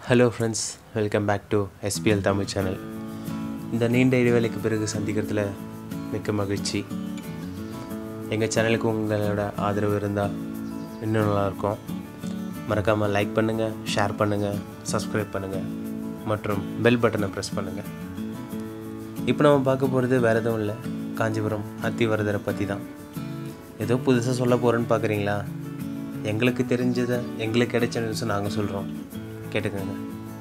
hello friends welcome back to SPL Tamil channel இந்த நீண்ட இடைவேளைக்கு பிறகு சந்திக்கிறதுல மிக்க மகிழ்ச்சி எங்கள் சேனலுக்கு உங்களோட ஆதரவு இருந்தால் இன்னும் நல்லாயிருக்கும் மறக்காமல் லைக் பண்ணுங்கள் ஷேர் பண்ணுங்கள் சப்ஸ்கிரைப் பண்ணுங்கள் மற்றும் பெல் பட்டனை ப்ரெஸ் பண்ணுங்கள் இப்போ நம்ம பார்க்க போகிறது வேறு எதுவும் இல்லை காஞ்சிபுரம் அத்திவரதரை பற்றி தான் ஏதோ புதுசாக சொல்ல போகிறேன்னு பார்க்குறீங்களா எங்களுக்கு தெரிஞ்சதை எங்களுக்கு கிடைச்ச நியூஸை நாங்கள் சொல்கிறோம் கேட்டுக்கோங்க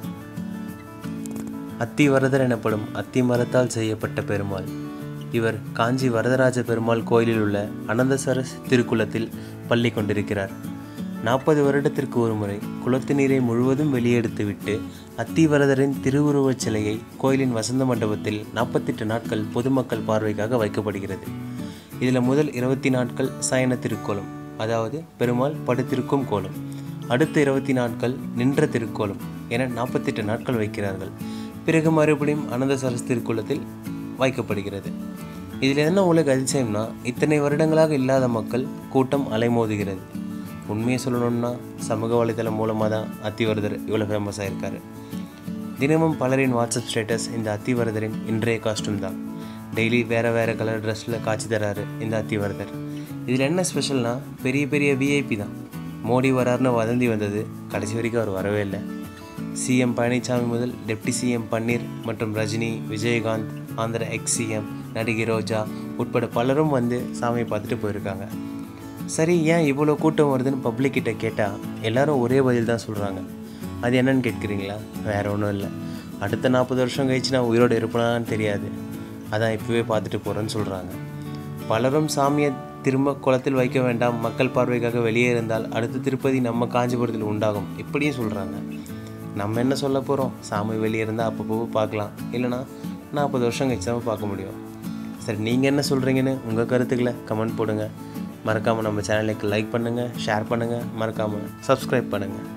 அத்தி வரதர் எனப்படும் அத்தி மரத்தால் செய்யப்பட்ட பெருமாள் இவர் காஞ்சி வரதராஜ பெருமாள் கோயிலில் உள்ள அனந்தசரஸ் திருக்குளத்தில் பள்ளி கொண்டிருக்கிறார் நாற்பது வருடத்திற்கு ஒரு முறை குளத்து நீரை முழுவதும் வெளியெடுத்துவிட்டு அத்திவரதரின் திருவுருவச் சிலையை கோயிலின் வசந்த மண்டபத்தில் நாற்பத்தெட்டு நாட்கள் பொதுமக்கள் பார்வைக்காக வைக்கப்படுகிறது இதில் முதல் இருபத்தி நாட்கள் சயன திருக்கோலம் அதாவது பெருமாள் படுத்திருக்கும் கோலம் அடுத்த இருபத்தி நாட்கள் நின்ற திருக்கோலம் என நாற்பத்தெட்டு நாட்கள் வைக்கிறார்கள் பிறகு மறுபடியும் அனந்த சரஸ் திருக்குளத்தில் வைக்கப்படுகிறது இதில் என்ன உலக அதிசயம்னா இத்தனை வருடங்களாக இல்லாத மக்கள் கூட்டம் அலைமோதுகிறது உண்மையை சொல்லணும்னா சமூக வலைதளம் மூலமாக தான் அத்திவரதர் இவ்வளோ ஃபேமஸ் ஆயிருக்காரு தினமும் பலரின் வாட்ஸ்அப் ஸ்டேட்டஸ் இந்த அத்திவரதரின் இன்றைய காஸ்ட்யூம் தான் டெய்லி வேறு வேறு கலர் ட்ரெஸ்ஸில் காட்சி தராரு இந்த அத்திவரதர் இதில் என்ன ஸ்பெஷல்னா பெரிய பெரிய விஐபி தான் மோடி வராருன்னு வதந்தி வந்தது கடைசி வரைக்கும் அவர் வரவே இல்லை சிஎம் பழனிசாமி முதல் டெப்டி சிஎம் பன்னீர் மற்றும் ரஜினி விஜயகாந்த் ஆந்திர எக்ஸ் சிஎம் நடிகை ரோஜா உட்பட பலரும் வந்து சாமியை பார்த்துட்டு போயிருக்காங்க சரி ஏன் இவ்வளோ கூட்டம் வருதுன்னு பப்ளிக் கிட்ட கேட்டால் எல்லாரும் ஒரே பதில் தான் சொல்கிறாங்க அது என்னன்னு கேட்குறீங்களா வேற ஒன்றும் இல்லை அடுத்த நாற்பது வருஷம் கழிச்சு நான் உயிரோடு இருப்பேனான்னு தெரியாது அதான் இப்போவே பார்த்துட்டு போகிறேன்னு சொல்கிறாங்க பலரும் சாமியை திரும்ப குளத்தில் வைக்க வேண்டாம் மக்கள் பார்வைக்காக வெளியே இருந்தால் அடுத்த திருப்பதி நம்ம காஞ்சிபுரத்தில் உண்டாகும் இப்படியும் சொல்கிறாங்க நம்ம என்ன சொல்ல போகிறோம் சாமி வெளியே இருந்தால் அப்பப்போ பார்க்கலாம் இல்லைனா நாற்பது வருஷம் கழிச்சு தான் பார்க்க முடியும் சரி நீங்கள் என்ன சொல்கிறீங்கன்னு உங்கள் கருத்துக்களை கமெண்ட் போடுங்க மறக்காமல் நம்ம சேனலுக்கு லைக் பண்ணுங்கள் ஷேர் பண்ணுங்கள் மறக்காமல் சப்ஸ்கிரைப் பண்ணுங்கள்